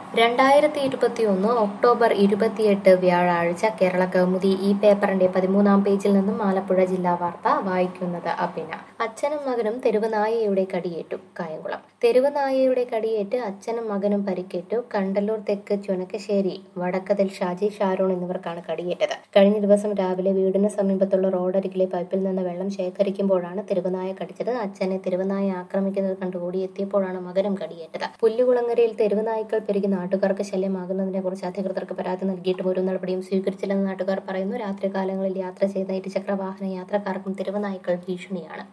രണ്ടായിരത്തി ഇരുപത്തിയൊന്ന് ഒക്ടോബർ ഇരുപത്തിയെട്ട് വ്യാഴാഴ്ച കേരള കൗമുദി ഈ പേപ്പറിന്റെ പതിമൂന്നാം പേജിൽ നിന്നും ആലപ്പുഴ ജില്ലാ വാർത്ത വായിക്കുന്നത് അഭിന അച്ഛനും മകനും തെരുവ് നായയുടെ കടിയേറ്റു കായംകുളം തെരുവ് നായയുടെ കടിയേറ്റ് അച്ഛനും മകനും പരിക്കേറ്റു കണ്ടല്ലൂർ തെക്ക് ചുനക്കശ്ശേരി വടക്കതിൽ ഷാജി ഷാരോൺ എന്നിവർക്കാണ് കടിയേറ്റത് കഴിഞ്ഞ ദിവസം രാവിലെ വീടിന് സമീപത്തുള്ള റോഡരികിലെ പൈപ്പിൽ നിന്ന് വെള്ളം ശേഖരിക്കുമ്പോഴാണ് തെരുവുനായ കടിച്ചത് അച്ഛനെ തെരുവുനായ ആക്രമിക്കുന്നത് കണ്ട് ഓടിയെത്തിയപ്പോഴാണ് മകനും കടിയേറ്റത് പുല്ലുകുളങ്ങരയിൽ തെരുവുനായ്ക്കൾ പെരുകി നാട്ടുകാർക്ക് ശല്യമാകുന്നതിനെ കുറിച്ച് അധികൃതർക്ക് പരാതി നൽകിയിട്ടും ഒരു നടപടിയും സ്വീകരിച്ചില്ലെന്ന് നാട്ടുകാർ പറയുന്നു രാത്രികാലങ്ങളിൽ യാത്ര ചെയ്യുന്ന ഇരുചക്ര വാഹന യാത്രക്കാർക്കും തെരുവുനായ്ക്കൾ ഭീഷണിയാണ്